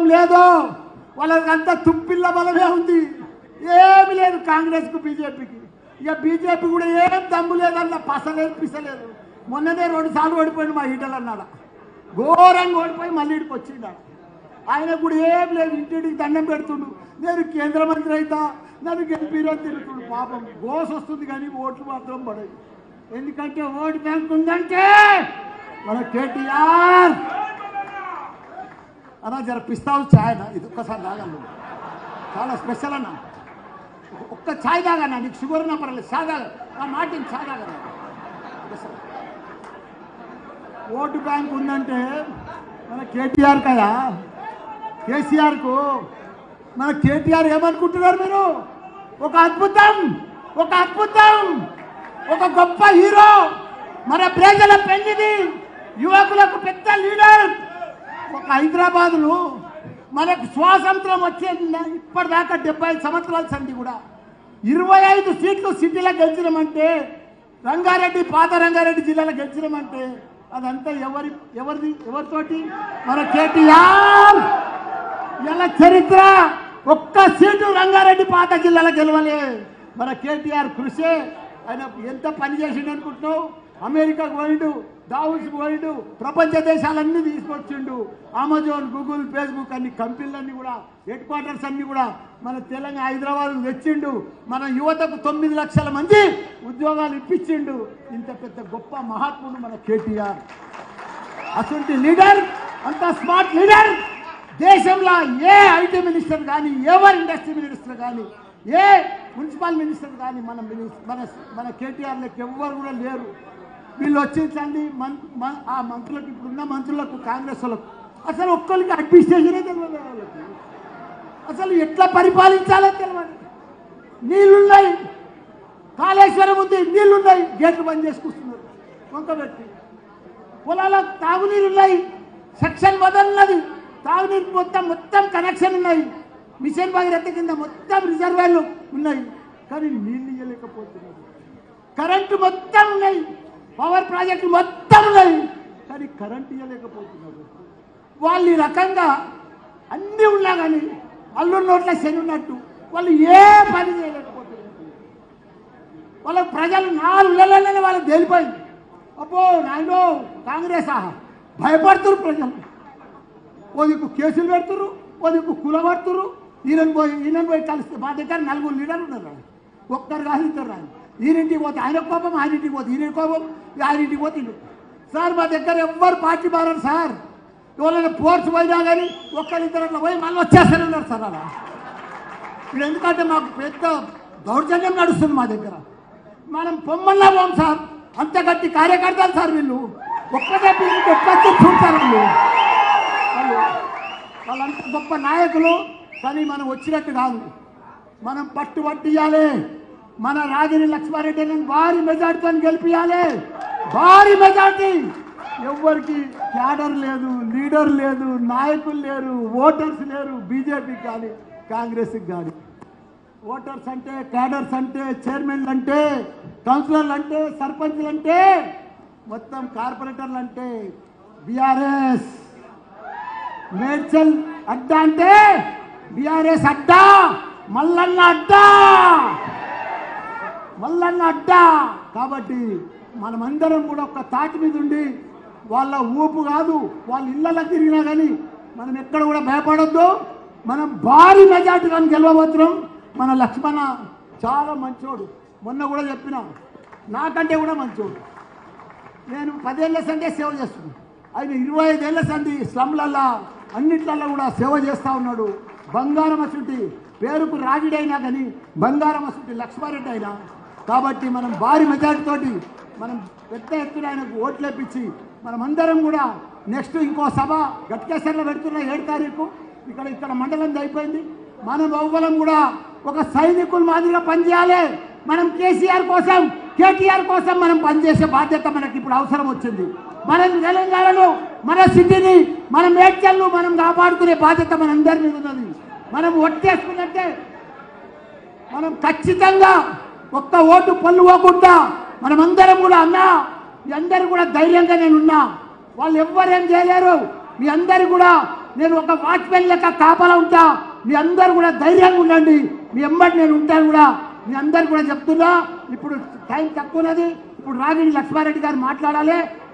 లేదో వాళ్ళకంతా తుప్పిల్ల బలమే ఉంది ఏమి లేదు కాంగ్రెస్కు బీజేపీకి ఇక బీజేపీ కూడా ఏం దమ్ము లేదన్న పసలేదు పిసలేదు మొన్ననే రెండు సార్లు ఓడిపోయింది మా ఈటలు అన్నాడు ఘోరంగా ఓడిపోయి మళ్ళీ ఇడికి వచ్చిండాడు ఆయన కూడా ఏం లేదు ఇంటింటికి దండం పెడుతుండు నేను కేంద్ర మంత్రి అయితా నన్ను గెలిపిరని తిరుగుతుండు పాపం గోస్ వస్తుంది కానీ ఓట్లు మాత్రం పడవు ఎందుకంటే ఓటు బ్యాంక్ ఉందంటే మన కేటీఆర్ అన్నా జర పిస్తావు ఛాయ్ అన్న ఇది ఒక్కసారి తాగండి చాలా స్పెషల్ అన్న ఒక్క ఛాయ్ తాగన్నా నీకు షుగర్ ఉన్నా పర్లేదు ఛాయ్ తాగ నా మాటిని ఛాయ్ తాగన్నా ఒక్కసారి. ఓటు బ్యాంక్ ఉందంటే మన కేటీఆర్ కదా కేసీఆర్కు మన కేటీఆర్ ఏమనుకుంటున్నారు మీరు ఒక అద్భుతం ఒక అద్భుతం ఒక గొప్ప హీరో మన ప్రజల పెళ్లిది యువకులకు పెద్ద లీడర్ ఒక హైదరాబాదులో మనకు స్వాతంత్రం వచ్చేది ఇప్పటిదాకా డెబ్బై ఐదు సంవత్సరాల సంధి కూడా ఇరవై ఐదు సీట్లు సిటీలో గెలిచినామంటే రంగారెడ్డి పాత రంగారెడ్డి జిల్లాలో గెలిచినామంటే అదంతా ఎవరి ఎవరిది ఎవరితోటి మన కేటీఆర్ ఇలా చరిత్ర ఒక్క సీటు రంగారెడ్డి పాత జిల్లాలో గెలవలే మన కేటీఆర్ కృషి ఆయన ఎంత పని చేసిండు అనుకుంటున్నావు అమెరికాకు పోయిండు దావుస్ పోయిండు ప్రపంచ దేశాలన్నీ తీసుకొచ్చిండు అమెజాన్ గూగుల్ ఫేస్బుక్ అన్ని కంపెనీలన్నీ కూడా హెడ్ క్వార్టర్స్ అన్ని కూడా మన తెలంగాణ హైదరాబాద్ తెచ్చిండు మన యువతకు తొమ్మిది లక్షల మంది ఉద్యోగాలు ఇప్పించిండు ఇంత పెద్ద గొప్ప మహాత్ముడు మన కేటీఆర్ అటువంటి లీడర్ అంత స్మార్ట్ లీడర్ దేశంలో ఏ ఐటీ మినిస్టర్ కానీ ఎవరు ఇండస్ట్రీ మినిస్టర్ కానీ ఏ మున్సిపల్ మినిస్టర్ కానీ మన మినిస్- మన మన కేటీఆర్ లెక్క ఎవ్వరు కూడా లేరు వీళ్ళు వచ్చిందండి మన్ మ- ఆ మంత్రులకు ఇప్పుడున్న మంత్రులకు కాంగ్రెస్ వాళ్ళకు అసలు ఒక్కరికి అడ్మినిస్ట్రేషనే తెలియదు వాళ్ళకి అసలు ఎట్లా పరిపాలించాలో తెలియదు నీళ్ళున్నాయి కాళేశ్వరం ఉంది నీళ్లున్నాయి గేట్లు బంద్ చేసి కూర్చున్నారు వంకబెట్టి పొలాలకు తాగునీరు ఉన్నాయి సెక్షన్ వదలన్నది తాగునీరు మొత్తం మొత్తం కనెక్షన్ ఉన్నాయి మిషన్ భగీరథ కింద మొత్తం రిజర్వాయర్లు ఉన్నాయి కానీ నీళ్ళు ఇవ్వలేకపోతున్నారు కరెంటు మొత్తం ఉన్నాయి పవర్ ప్రాజెక్టులు మొత్తం ఉన్నాయి కానీ కరెంటు ఇవ్వలేకపోతున్నారు వాళ్ళు ఈ రకంగా అన్నీ ఉన్నా కానీ అల్లు నోట్ల శని ఉన్నట్టు వాళ్ళు ఏ పని చేయలేకపోతున్నారు వాళ్ళ ప్రజలు నాలుగు నెలలనే వాళ్ళకి తేలిపోయింది అబ్బో నాయనో కాంగ్రెస్ ఆహా భయపడుతురు ప్రజలు ఓ దిక్కు కేసులు పెడుతురు ఓ దిక్కు కూలబడుతురు ఈయన పోయి ఈయన పోయి కలిస్తే మా దగ్గర నలుగురు లీడర్లు ఉన్నారు రాని ఒక్కరు కాదు ఇద్దరు రాని ఈయనింటికి పోతే ఆయన కోపం ఆయన ఇంటికి పోతే ఈయన కోపం ఆయన ఇంటికి పోతే ఈయన సార్ మా దగ్గర ఎవ్వరు పార్టీ మారారు సార్ ఎవరైనా పోర్ట్స్ పోయినా కానీ ఒక్కరిద్దరు అట్లా పోయి మళ్ళీ వచ్చేస్తూనే ఉన్నారు సార్ అలా ఇప్పుడు ఎందుకంటే మాకు పెద్ద దౌర్జన్యం నడుస్తుంది మా దగ్గర మనం పొమ్మల్లా పోం సార్ అంత గట్టి కార్యకర్తలు సార్ వీళ్ళు ఒక్కటే పీరికి ఒక్కటే చూస్తారు వీళ్ళు వాళ్ళు వాళ్ళంత గొప్ప నాయకులు కానీ మనం వచ్చినట్టు కాదు మనం పట్టు పట్టియాలి మన రాగిని లక్ష్మారెడ్డిని భారీ మెజార్టీతో గెలిపియాలి భారీ మెజార్టీ ఎవ్వరికి క్యాడర్ లేదు లీడర్ లేదు నాయకులు లేరు ఓటర్స్ లేరు బీజేపీకి కానీ కాంగ్రెస్కి కానీ ఓటర్స్ అంటే క్యాడర్స్ అంటే చైర్మన్లు అంటే కౌన్సిలర్లు అంటే సర్పంచ్లు అంటే మొత్తం కార్పొరేటర్లు అంటే బీఆర్ఎస్ మేడ్చల్ అడ్డా అంటే బీఆర్ఎస్ అడ్డా మల్లన్న అడ్డా మల్లన్న అడ్డా కాబట్టి మనమందరం కూడా ఒక తాటి మీద ఉండి వాళ్ళ ఊపు కాదు వాళ్ళ ఇళ్ళలో తిరిగినా కానీ మనం ఎక్కడ కూడా భయపడొద్దు మనం భారీ మెజార్టీ కానీ గెలవబోతున్నాం మన లక్ష్మణ చాలా మంచోడు మొన్న కూడా చెప్పిన నాకంటే కూడా మంచోడు నేను పదేళ్ల సందే సేవ చేస్తున్నాను ఆయన ఇరవై ఐదేళ్ల సంది స్లమ్లల్లా అన్నిట్లల్లో కూడా సేవ చేస్తూ ఉన్నాడు బంగారం అసుంటి పేరుకు రాగిడైనా కానీ బంగారం అసుంటి లక్ష్మారెడ్డి అయినా కాబట్టి మనం భారీ మెజార్టీతోటి మనం పెద్ద ఎత్తున ఆయనకు ఓట్లేపించి మనమందరం కూడా నెక్స్ట్ ఇంకో సభ గట్కేశ్వర్లో పెడుతున్న ఏడు తారీఖు ఇక్కడ ఇక్కడ మండలం అయిపోయింది మనం ఎవ్వరం కూడా ఒక సైనికుల మాదిరిగా పనిచేయాలి మనం కేసీఆర్ కోసం కేటీఆర్ కోసం మనం పనిచేసే బాధ్యత మనకి ఇప్పుడు అవసరం వచ్చింది మనం తెలంగాణలో మన సిటీని మన మేడ్చల్ను మనం కాపాడుకునే బాధ్యత మనందరి మీద ఉన్నది మనం ఒట్టేసుకున్నట్టే మనం ఖచ్చితంగా ఒక్క ఓటు పళ్ళు పోకుండా మనమందరం కూడా అన్నా మీ అందరూ కూడా ధైర్యంగా నేను ఉన్నా వాళ్ళు ఎవ్వరేం చేయలేరు మీ అందరు కూడా నేను ఒక వాచ్మెన్ లెక్క కాపలా ఉంటా మీ అందరు కూడా ధైర్యంగా ఉండండి మీ ఎమ్మటి నేను ఉంటాను కూడా మీ అందరు కూడా చెప్తున్నా ఇప్పుడు టైం తక్కువ ఉన్నది ఇప్పుడు రాగిడి లక్ష్మారెడ్డి గారు మాట్లాడాలి